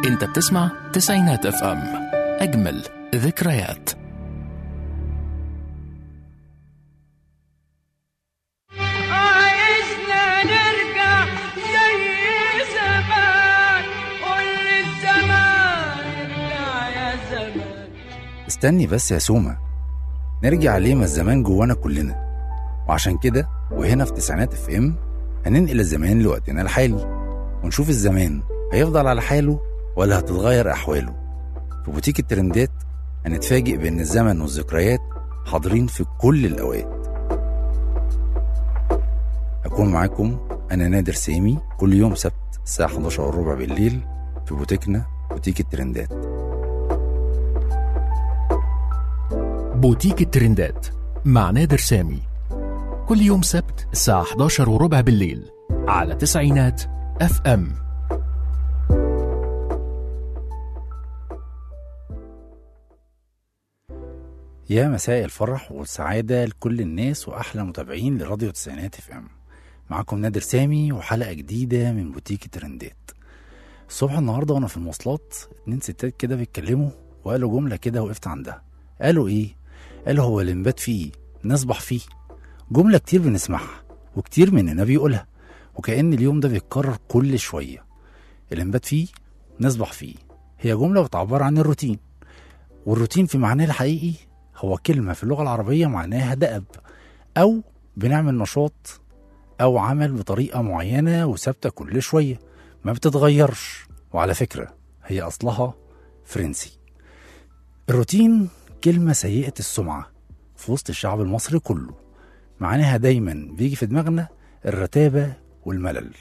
انت بتسمع تسعينات اف ام اجمل ذكريات عايزنا نرجع زي زمان قول للزمان ارجع يا زمان استني بس يا سومة نرجع ليه ما الزمان جوانا كلنا وعشان كده وهنا في تسعينات اف ام هننقل الزمان لوقتنا الحالي ونشوف الزمان هيفضل على حاله ولا هتتغير أحواله في بوتيك الترندات هنتفاجئ بأن الزمن والذكريات حاضرين في كل الأوقات هكون معاكم أنا نادر سامي كل يوم سبت الساعة 11 وربع بالليل في بوتيكنا بوتيك الترندات بوتيك الترندات مع نادر سامي كل يوم سبت الساعة 11 وربع بالليل على تسعينات اف ام يا مساء الفرح والسعادة لكل الناس وأحلى متابعين لراديو تسعينات اف ام معاكم نادر سامي وحلقة جديدة من بوتيك ترندات الصبح النهاردة وأنا في المواصلات اتنين ستات كده بيتكلموا وقالوا جملة كده وقفت عندها قالوا إيه؟ قالوا هو اللي نبات فيه نصبح فيه جملة كتير بنسمعها وكتير مننا بيقولها وكأن اليوم ده بيتكرر كل شوية اللي نبات فيه نصبح فيه هي جملة بتعبر عن الروتين والروتين في معناه الحقيقي هو كلمة في اللغة العربية معناها دأب أو بنعمل نشاط أو عمل بطريقة معينة وثابتة كل شوية ما بتتغيرش وعلى فكرة هي أصلها فرنسي الروتين كلمة سيئة السمعة في وسط الشعب المصري كله معناها دايما بيجي في دماغنا الرتابة والملل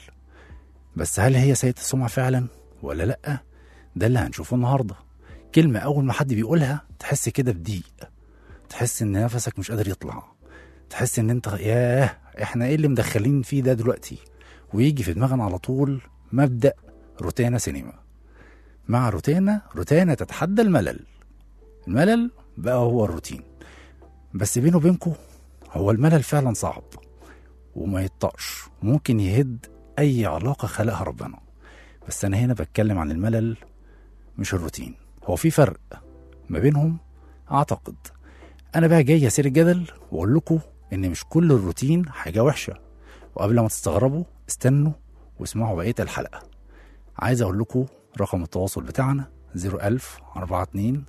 بس هل هي سيئة السمعة فعلا ولا لأ ده اللي هنشوفه النهاردة كلمة أول ما حد بيقولها تحس كده بضيق تحس إن نفسك مش قادر يطلع تحس إن أنت ياه إحنا إيه اللي مدخلين فيه ده دلوقتي ويجي في دماغنا على طول مبدأ روتانا سينما مع روتانا روتانا تتحدى الملل الملل بقى هو الروتين بس بينه وبينكو هو الملل فعلا صعب وما يطقش ممكن يهد أي علاقة خلقها ربنا بس أنا هنا بتكلم عن الملل مش الروتين هو في فرق ما بينهم أعتقد أنا بقى جاي أسير الجدل وأقول لكم إن مش كل الروتين حاجة وحشة وقبل ما تستغربوا استنوا واسمعوا بقية الحلقة عايز أقول لكم رقم التواصل بتاعنا 01000 42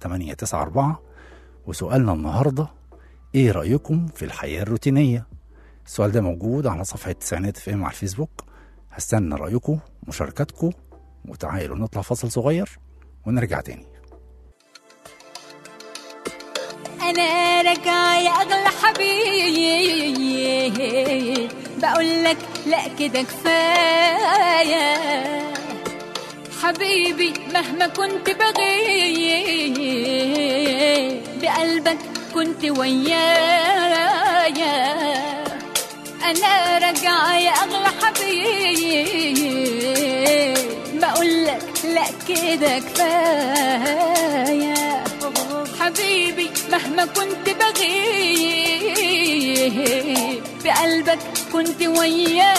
7894 وسؤالنا النهارده ايه رأيكم في الحياة الروتينية؟ السؤال ده موجود على صفحة تسعينات في ام على الفيسبوك هستنى رأيكم مشاركاتكم وتعالوا نطلع فاصل صغير ونرجع تاني انا راجعه يا اغلى حبيب بقول لك لا كده كفايه حبيبي مهما كنت بغيب بقلبك كنت ويايا انا راجعه يا اغلى حبيب بقول لك لا كده كفايه حبيبي مهما كنت بغيب بقلبك كنت ويايا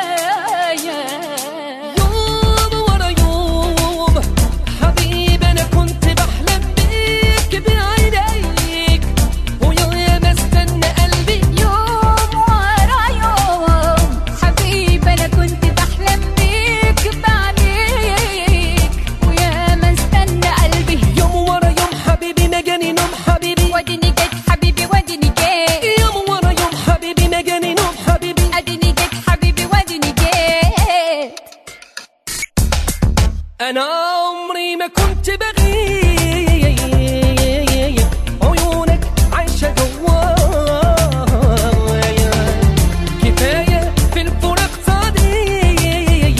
يوم ورا يوم حبيبي انا كنت بحلم بيك بعينيك ويا ما استنى قلبي يوم ورا يوم حبيبي انا كنت بحلم بيك بعينيك ويا ما استنى قلبي يوم ورا يوم حبيبي ما جاني نوم حبيبي وديني جيت حبيبي وديني جيت يوم ورا يوم حبيبي ما جاني نوم حبيبي اديني جيت حبيبي وديني جيت انا عمري ما كنت بغيب عيونك عايشه جوايا كفايه في الفراق صديق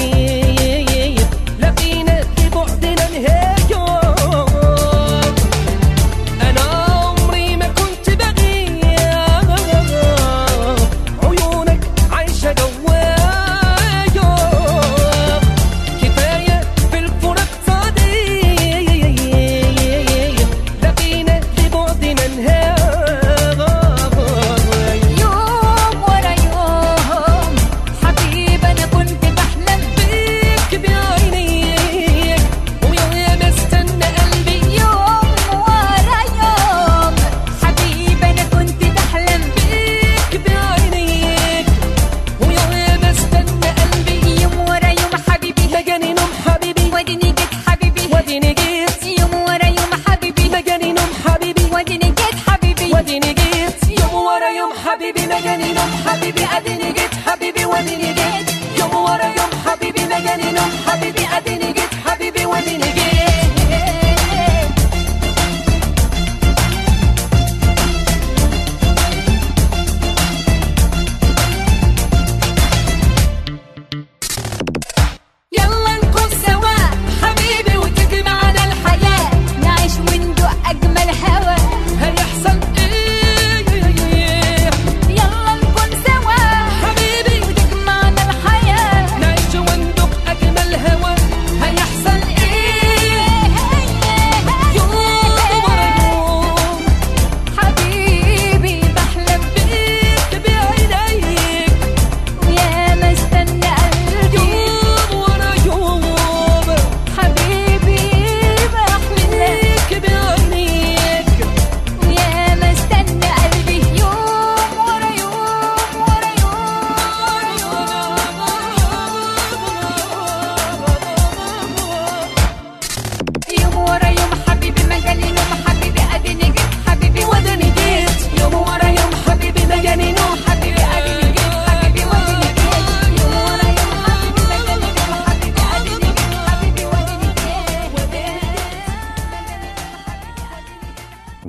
لقينا لبعدنا نهايه انا عمري ما كنت بغيب عيونك عايشه جوايا كفايه في الفراق صديق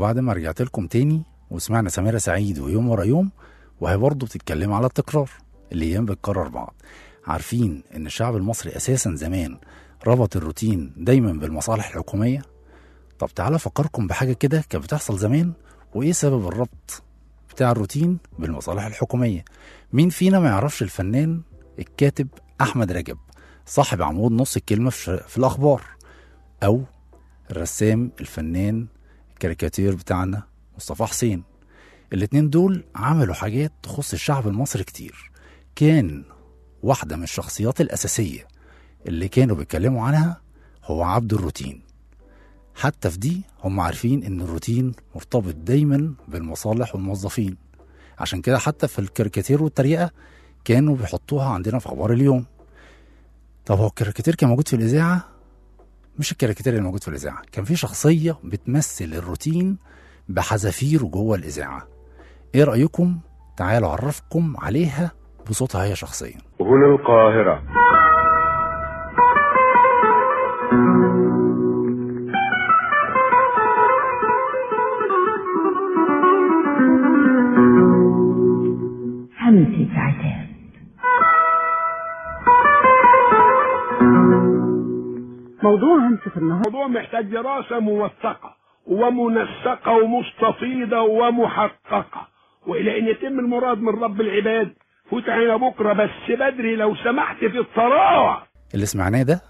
وبعد ما رجعت لكم تاني وسمعنا سميرة سعيد ويوم ورا يوم وهي برضه بتتكلم على التكرار الايام بتكرر بعض عارفين ان الشعب المصري اساسا زمان ربط الروتين دايما بالمصالح الحكوميه طب تعالى افكركم بحاجه كده كانت بتحصل زمان وايه سبب الربط بتاع الروتين بالمصالح الحكوميه مين فينا ما يعرفش الفنان الكاتب احمد رجب صاحب عمود نص الكلمه في, في الاخبار او الرسام الفنان الكاريكاتير بتاعنا مصطفى حسين الاتنين دول عملوا حاجات تخص الشعب المصري كتير كان واحدة من الشخصيات الأساسية اللي كانوا بيتكلموا عنها هو عبد الروتين حتى في دي هم عارفين ان الروتين مرتبط دايما بالمصالح والموظفين عشان كده حتى في الكاريكاتير والتريقة كانوا بيحطوها عندنا في اخبار اليوم طب هو الكاريكاتير كان موجود في الاذاعة مش الكاريكاتير اللي موجود في الاذاعة كان في شخصية بتمثل الروتين بحذافيره جوه الاذاعة ايه رأيكم تعالوا اعرفكم عليها بصوتها هي شخصيا هنا القاهرة همسة عتاب موضوع همسة النهاردة الموضوع محتاج دراسة موثقة ومنسقة ومستفيضة ومحققة وإلى أن يتم المراد من رب العباد فوت علينا بكرة بس بدري لو سمحت في الطراوة اللي سمعناه ده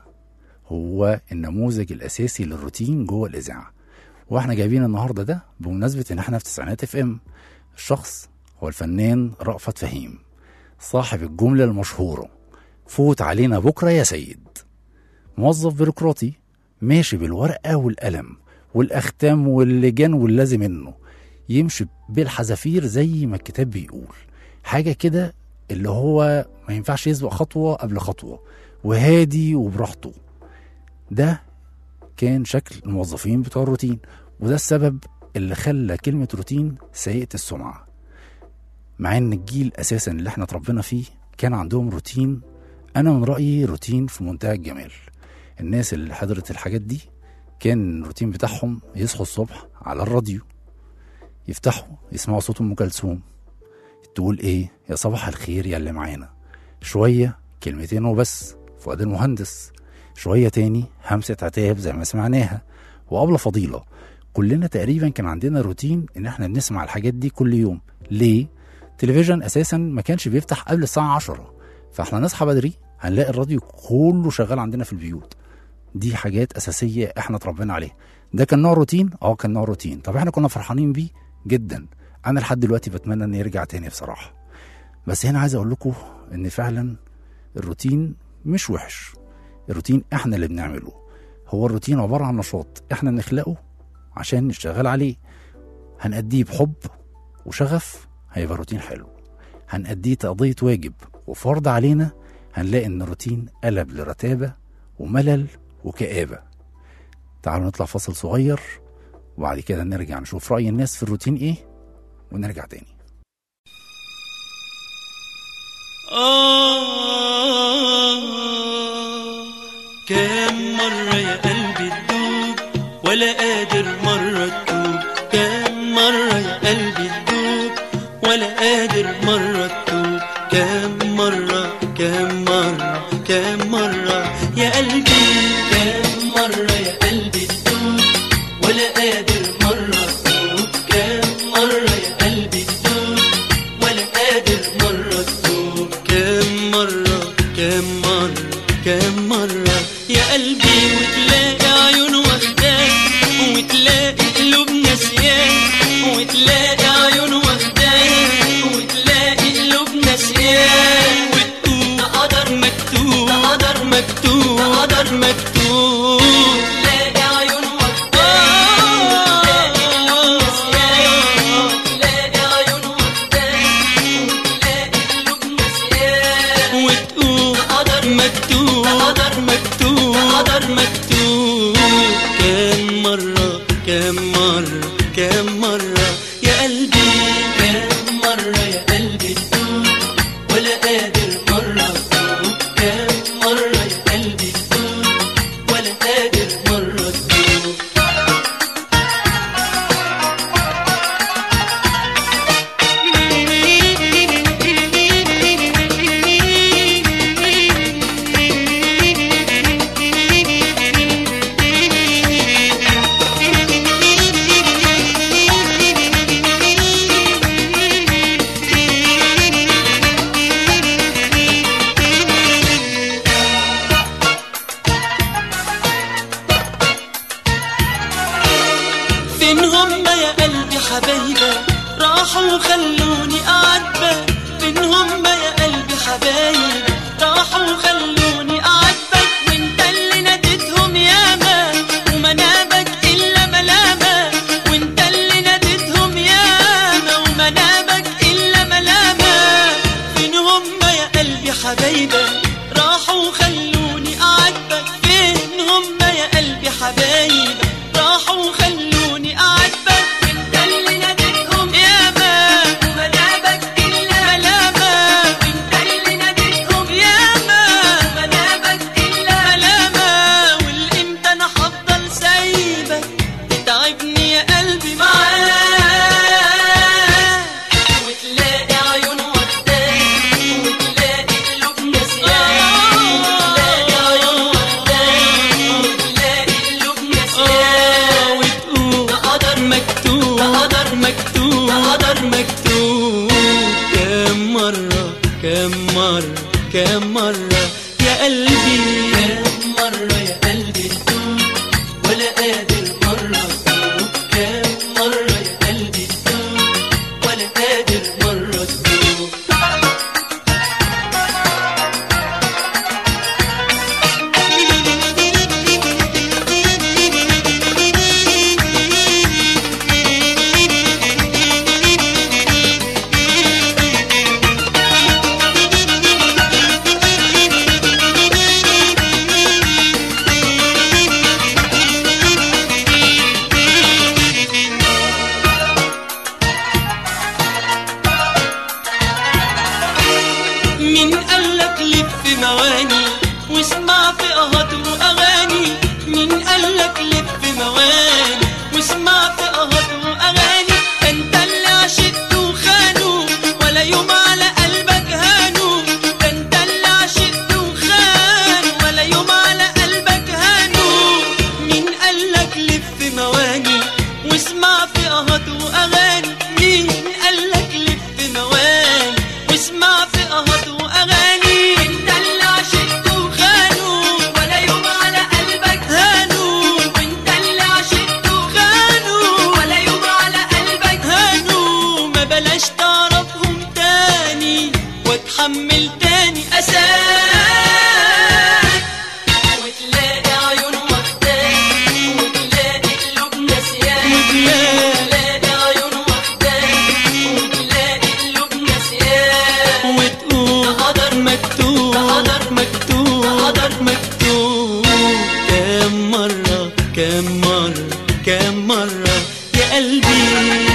هو النموذج الاساسي للروتين جوه الاذاعه واحنا جايبين النهارده ده بمناسبه ان احنا في تسعينات اف ام الشخص هو الفنان رأفت فهيم صاحب الجمله المشهوره فوت علينا بكره يا سيد موظف بيروقراطي ماشي بالورقه والقلم والاختام واللجان واللازم منه يمشي بالحذافير زي ما الكتاب بيقول حاجه كده اللي هو ما ينفعش يسبق خطوه قبل خطوه وهادي وبراحته ده كان شكل الموظفين بتوع الروتين وده السبب اللي خلى كلمة روتين سيئة السمعة مع ان الجيل اساسا اللي احنا اتربينا فيه كان عندهم روتين انا من رأيي روتين في منتهى الجمال الناس اللي حضرت الحاجات دي كان الروتين بتاعهم يصحوا الصبح على الراديو يفتحوا يسمعوا صوت ام كلثوم تقول ايه يا صباح الخير يا اللي معانا شوية كلمتين وبس فؤاد المهندس شوية تاني همسة عتاب زي ما سمعناها وأبلة فضيلة كلنا تقريبا كان عندنا روتين ان احنا بنسمع الحاجات دي كل يوم ليه؟ تلفزيون اساسا ما كانش بيفتح قبل الساعة 10 فاحنا نصحى بدري هنلاقي الراديو كله شغال عندنا في البيوت دي حاجات اساسية احنا اتربينا عليها ده كان نوع روتين اه كان نوع روتين طب احنا كنا فرحانين بيه جدا انا لحد دلوقتي بتمنى انه يرجع تاني بصراحة بس هنا عايز اقول لكم ان فعلا الروتين مش وحش الروتين احنا اللي بنعمله هو الروتين عبارة عن نشاط احنا بنخلقه عشان نشتغل عليه هنأديه بحب وشغف هيبقى روتين حلو هنأديه تقضية واجب وفرض علينا هنلاقي ان الروتين قلب لرتابة وملل وكآبة تعالوا نطلع فاصل صغير وبعد كده نرجع نشوف رأي الناس في الروتين ايه ونرجع تاني آه كم مرة يا قلبي تدوب ولا قادر مرة تتوب كم مرة يا قلبي تدوب ولا قادر مرة تتوب كم مرة كم مرة كم مرة يا قلبي كم مرة يا قلبي تدوب ولا قادر مرة تتوب كم مرة يا قلبي تدوب ولا قادر مرة تتوب كم مرة كم مرة كم مرة يا قلبي وتلاقي عيون واخداك وتلاقي قلوب ناسياك وتلاقي عيون واخداك وتلاقي قلوب ناسياك وتقول ده قدر مكتوب ده قدر مكتوب ده قدر مكتوب تلاقي عيون واخداك وتلاقي قلوب ناسياك وتلاقي عيون واخداك وتلاقي قلوب ناسياك وتقول ده قدر مكتوب ده قدر مكتوب ده قدر مكتوب كم مرة كم مرة كم مرة يا قلبي كم مرة يا قلبي تدوب ولا قادر مرة تدوب كم مرة يا قلبي تدوب ولا قادر مرة تدوب حبايبك راحوا وخلوني أعاتبك منهم يا قلبي حبايبك راحوا وخلوني أعاتبك وانت اللي ناديتهم ياما ومنابك إلا ملامة وانت اللي ناديتهم ياما ومنابك إلا ملامة فينهم يا قلبي حبايبك راحوا وخلوني أعاتبك فينهم يا قلبي حبايبك راحوا وخلوني أعاتبك وانت اللي ناديتهم ياما ومنابك إلا ملامة وانت اللي ناديتهم ياما ومنابك إلا ملامة والإمتى أنا هفضل سايبك تتعبني يا قلبي معاك وتلاقي عيون وحداك وتلاقي قلوب نسيان وتلاقي عيون وحداك وتلاقي قلوب نسيان وتقول ده قدر مكتوب ده قدر مكتوب ده قدر مكتوب كم مرة كم مرة كم مرة يا قلبي كم مرة يا قلبي تدوب ولا قادر مرة تدوب كم مرة يا قلبي تدوب ولا قادر مرة تدوب مين قالك لف مواني واسمع في قهط واغاني مين قالك لف مواني واسمع في قهط واغاني انت اللي عشقت وخانوا ولا يوم على قلبك هانوا ده انت اللي عشقت وخانوا ولا يوم على قلبك هانوا مين قالك لف مواني واسمع في قهط واغاني مين قالك لف مواني واسمع في قهط واغاني انت اللي عشقت وخانوا ولا يوم على قلبك هانوا وانت اللي عشقت وخانوا ولا يوم على قلبك هانوا ما بلاش تعرفهم تاني واتحمل تاني اساك وتلاقي عيون وحداك وتلاقي قلوب نسيان وتلاقي عيون وحداك وتلاقي قلوب نسيان وتقول ده قدر مكتوب ده قدر مكتوب ده قدر مكتوب كم مرة كم مرة كم مرة يا قلبي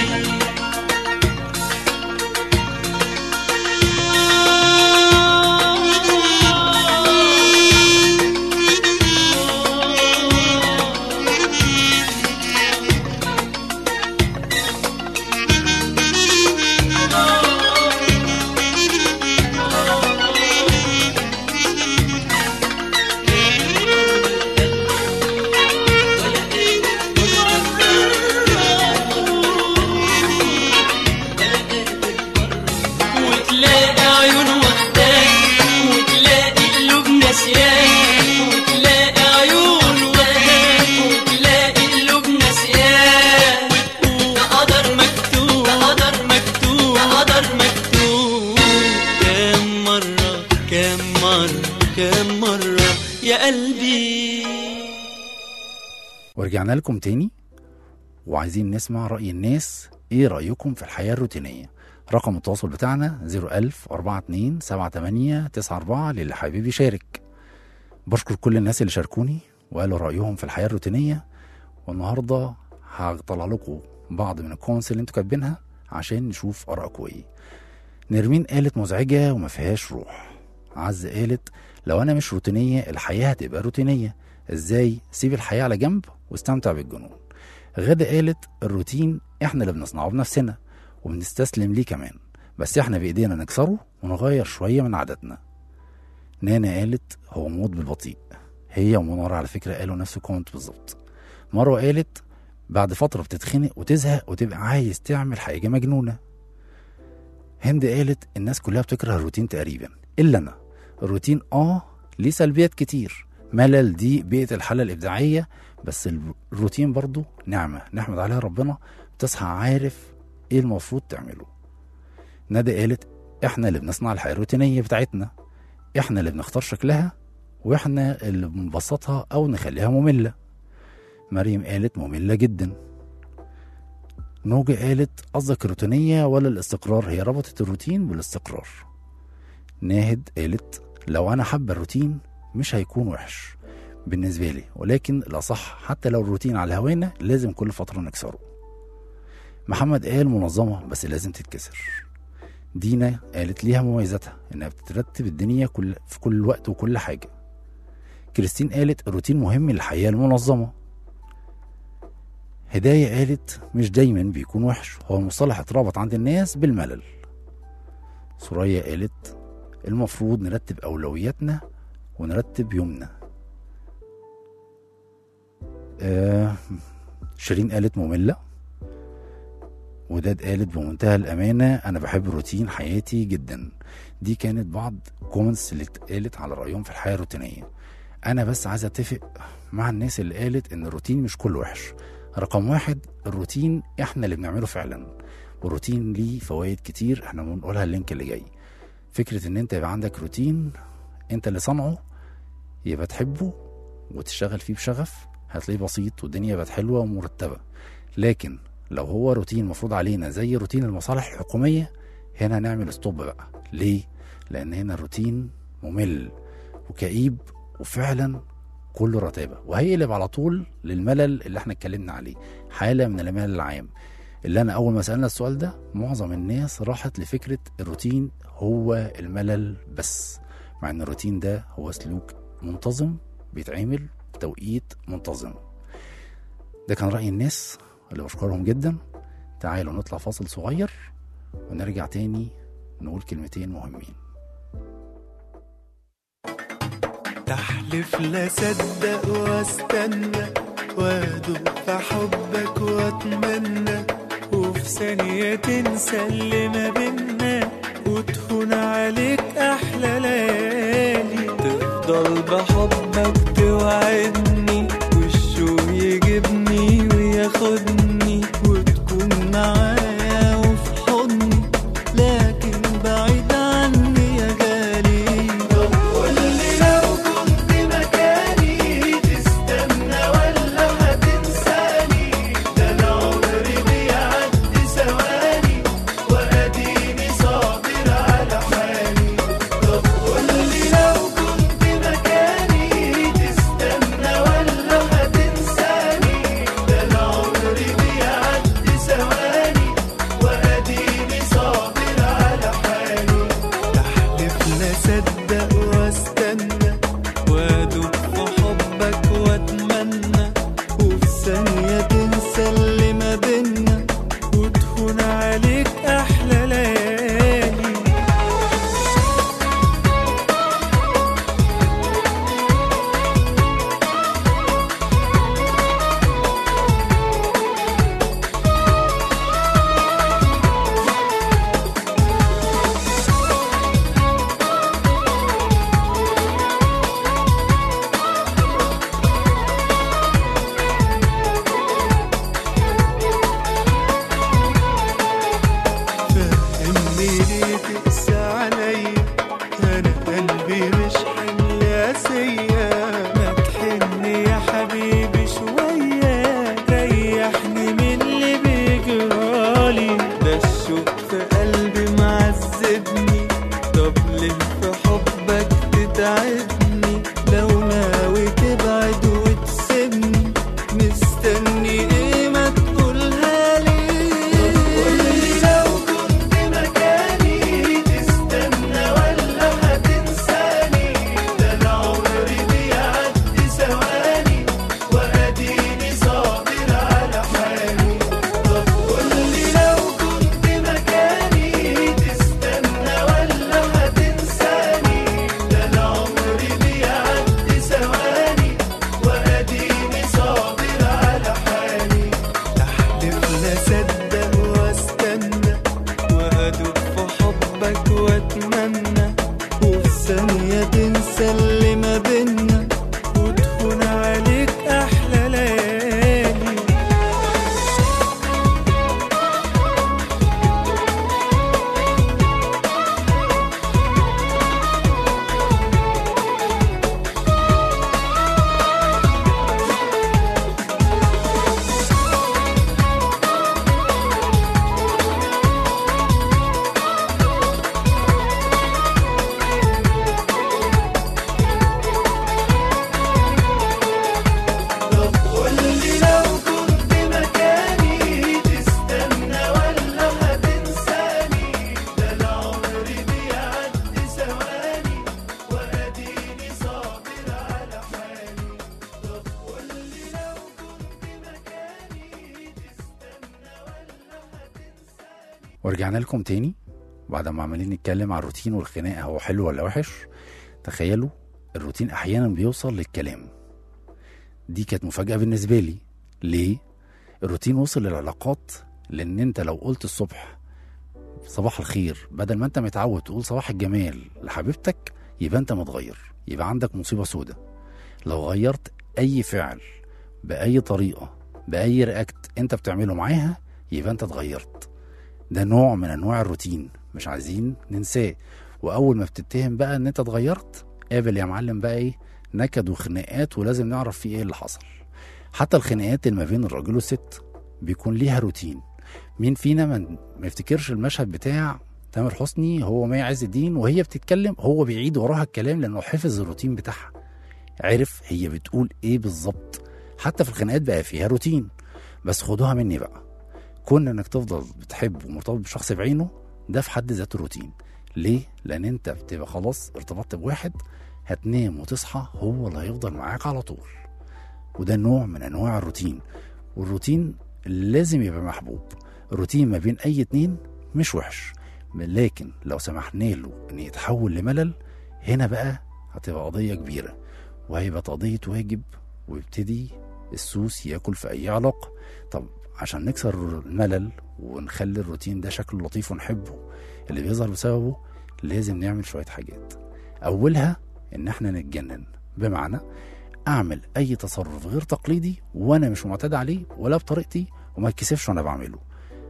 وتلاقي عيون وحداك وتلاقي قلوب نسيان وتلاقي عيون وحداك وتلاقي قلوب نسيان وتقول ده قدر مكتوب ده قدر مكتوب ده قدر مكتوب كم مرة كم مرة كم مرة يا قلبي ورجعنا لكم تاني وعايزين نسمع رأي الناس ايه رأيكم في الحياة الروتينية رقم التواصل بتاعنا 01000 42 78 94 للي حابب يشارك بشكر كل الناس اللي شاركوني وقالوا رأيهم في الحياة الروتينية والنهاردة هطلع لكم بعض من الكونس اللي انتوا كاتبينها عشان نشوف آرائكم ايه نرمين قالت مزعجة وما فيهاش روح عز قالت لو انا مش روتينية الحياة هتبقى روتينية ازاي سيب الحياة على جنب واستمتع بالجنون غادة قالت الروتين احنا اللي بنصنعه بنفسنا وبنستسلم ليه كمان بس احنا بايدينا نكسره ونغير شوية من عاداتنا نانا قالت هو موت بالبطيء هي ومنار على فكرة قالوا نفس الكومنت بالظبط مروة قالت بعد فترة بتتخنق وتزهق وتبقى عايز تعمل حاجة مجنونة هند قالت الناس كلها بتكره الروتين تقريبا إلا أنا الروتين آه ليه سلبيات كتير ملل دي بيئة الحالة الإبداعية بس الروتين برضو نعمة نحمد عليها ربنا تصحى عارف ايه المفروض تعمله ندى قالت احنا اللي بنصنع الحياة الروتينية بتاعتنا احنا اللي بنختار شكلها واحنا اللي بنبسطها او نخليها مملة مريم قالت مملة جدا نوجة قالت قصدك الروتينية ولا الاستقرار هي ربطت الروتين بالاستقرار ناهد قالت لو انا حابة الروتين مش هيكون وحش بالنسبة لي ولكن الأصح حتى لو الروتين على هوانا لازم كل فترة نكسره محمد قال منظمة بس لازم تتكسر دينا قالت ليها مميزاتها انها بترتب الدنيا كل في كل وقت وكل حاجة كريستين قالت الروتين مهم للحياة المنظمة هداية قالت مش دايما بيكون وحش هو المصطلح اتربط عند الناس بالملل سوريا قالت المفروض نرتب أولوياتنا ونرتب يومنا آه شيرين قالت مملة وداد قالت بمنتهى الأمانة أنا بحب روتين حياتي جدا دي كانت بعض كومنتس اللي اتقالت على رأيهم في الحياة الروتينية أنا بس عايز أتفق مع الناس اللي قالت إن الروتين مش كله وحش رقم واحد الروتين إحنا اللي بنعمله فعلا والروتين ليه فوائد كتير إحنا بنقولها اللينك اللي جاي فكرة إن أنت يبقى عندك روتين أنت اللي صنعه يبقى تحبه وتشتغل فيه بشغف هتلاقيه بسيط والدنيا بقت حلوة ومرتبة لكن لو هو روتين مفروض علينا زي روتين المصالح الحكومية هنا هنعمل ستوب بقى ليه؟ لأن هنا الروتين ممل وكئيب وفعلا كله رتابة وهيقلب على طول للملل اللي احنا اتكلمنا عليه حالة من الملل العام اللي أنا أول ما سألنا السؤال ده معظم الناس راحت لفكرة الروتين هو الملل بس مع ان الروتين ده هو سلوك منتظم بيتعمل بتوقيت منتظم ده كان رأي الناس اللي بشكرهم جدا تعالوا نطلع فاصل صغير ونرجع تاني نقول كلمتين مهمين تحلف لا صدق واستنى وادوب في حبك واتمنى وفي ثانية تنسى اللي ما بينا وتهون عليك أحلى ليالي تفضل بحبك توعدني والشوق يجيبني وياخدني وتكون معايا وفي حضني لكن بعيد عني يا غالي طب قولي لو كنت مكاني تستنى ولا هتنساني ده انا عمري بيعدي ثواني واديني صابر على حالي طب قولي لو كنت مكاني تستنى ولا هتنساني ده انا عمري بيعدي ثواني واديني صابر على حالي تحلف لا صدق واستنى وادوب في حبك واتمنى وفي ثانية تنسى اللي ما بينا وتهون عليك أحلى ليالي ورجعنا لكم تاني بعد ما عمالين نتكلم عن الروتين والخناقه هو حلو ولا وحش تخيلوا الروتين احيانا بيوصل للكلام دي كانت مفاجاه بالنسبه لي ليه الروتين وصل للعلاقات لان انت لو قلت الصبح صباح الخير بدل ما انت متعود تقول صباح الجمال لحبيبتك يبقى انت متغير يبقى عندك مصيبه سودة لو غيرت اي فعل باي طريقه باي رياكت انت بتعمله معاها يبقى انت اتغيرت ده نوع من انواع الروتين مش عايزين ننساه واول ما بتتهم بقى ان انت اتغيرت قابل يا معلم بقى ايه نكد وخناقات ولازم نعرف فيه ايه اللي حصل حتى الخناقات اللي ما بين الراجل والست بيكون ليها روتين مين فينا ما ما يفتكرش المشهد بتاع تامر حسني هو مي عز الدين وهي بتتكلم هو بيعيد وراها الكلام لانه حفظ الروتين بتاعها عرف هي بتقول ايه بالظبط حتى في الخناقات بقى فيها روتين بس خدوها مني بقى كون انك تفضل بتحب ومرتبط بشخص بعينه ده في حد ذاته روتين ليه لان انت بتبقى خلاص ارتبطت بواحد هتنام وتصحى هو اللي هيفضل معاك على طول وده نوع من انواع الروتين والروتين لازم يبقى محبوب الروتين ما بين اي اتنين مش وحش لكن لو سمحنا له ان يتحول لملل هنا بقى هتبقى قضيه كبيره وهيبقى قضيه واجب ويبتدي السوس ياكل في اي علاقه طب عشان نكسر الملل ونخلي الروتين ده شكله لطيف ونحبه اللي بيظهر بسببه لازم نعمل شويه حاجات اولها ان احنا نتجنن بمعنى اعمل اي تصرف غير تقليدي وانا مش معتاد عليه ولا بطريقتي وما اتكسفش وانا بعمله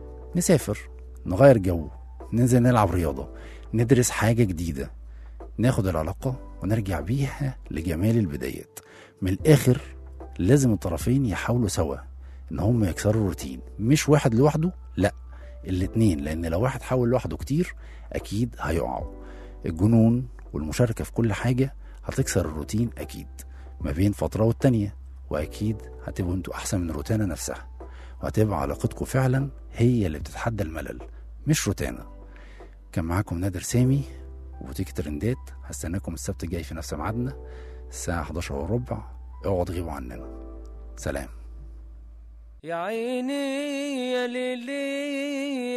نسافر نغير جو ننزل نلعب رياضه ندرس حاجه جديده ناخد العلاقه ونرجع بيها لجمال البدايات من الاخر لازم الطرفين يحاولوا سوا ان هم يكسروا الروتين مش واحد لوحده لا الاتنين لان لو واحد حاول لوحده كتير اكيد هيقعوا الجنون والمشاركه في كل حاجه هتكسر الروتين اكيد ما بين فتره والتانيه واكيد هتبقوا انتوا احسن من الروتانه نفسها وهتبقى علاقتكم فعلا هي اللي بتتحدى الملل مش روتانه كان معاكم نادر سامي وبوتيك ترندات هستناكم السبت الجاي في نفس ميعادنا الساعه 11 وربع اوعوا تغيبوا عننا سلام يا عيني يا ليلي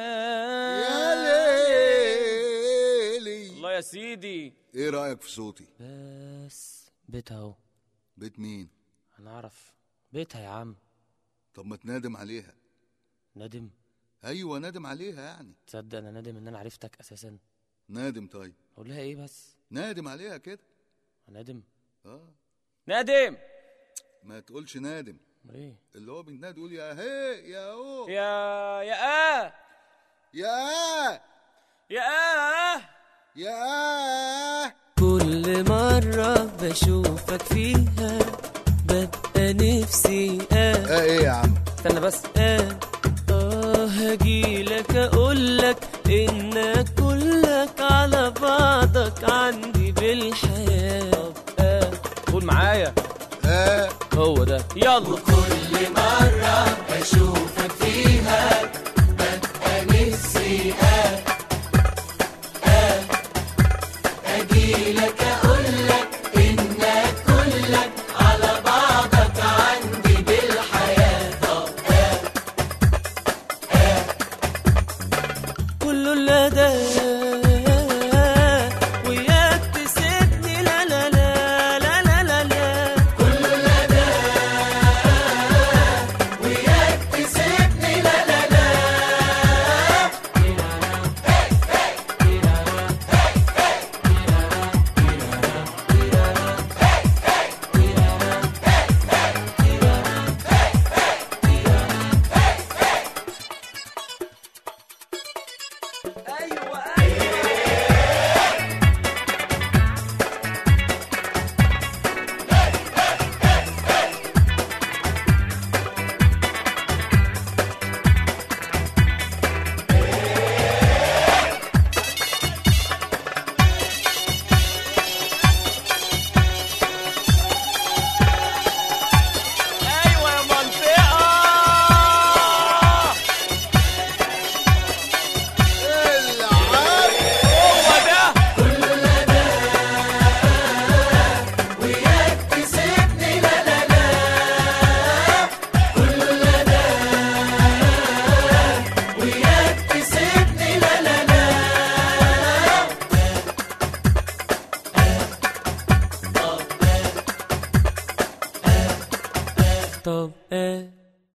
يا ليلي الله يا سيدي ايه رايك في صوتي بس بيتها اهو بيت مين انا اعرف بيتها يا عم طب ما تنادم عليها ندم ايوه نادم عليها يعني تصدق انا ندم ان انا عرفتك اساسا نادم طيب اقول لها ايه بس نادم عليها كده ندم اه ندم ما تقولش نادم امال ايه اللي هو بينادي يقول يا هي يا او يا يا اه يا يا اه يا آه. كل مرة بشوفك فيها ببقى نفسي اه اه ايه يا عم استنى بس اه اه هجيلك اقولك انك كلك على بعضك عندي بالحياة طب اه قول معايا اه هو ده يلا كل مرة بشوفك فيها ببقى نفسي اه اه اجيلك اقولك انك كلك على بعضك عندي بالحياة طب اه اه كله لا ده وياك تسيبني لا لا لا لا لا لا لا كله لا ده وياك تسيبني لا لا لا طب آه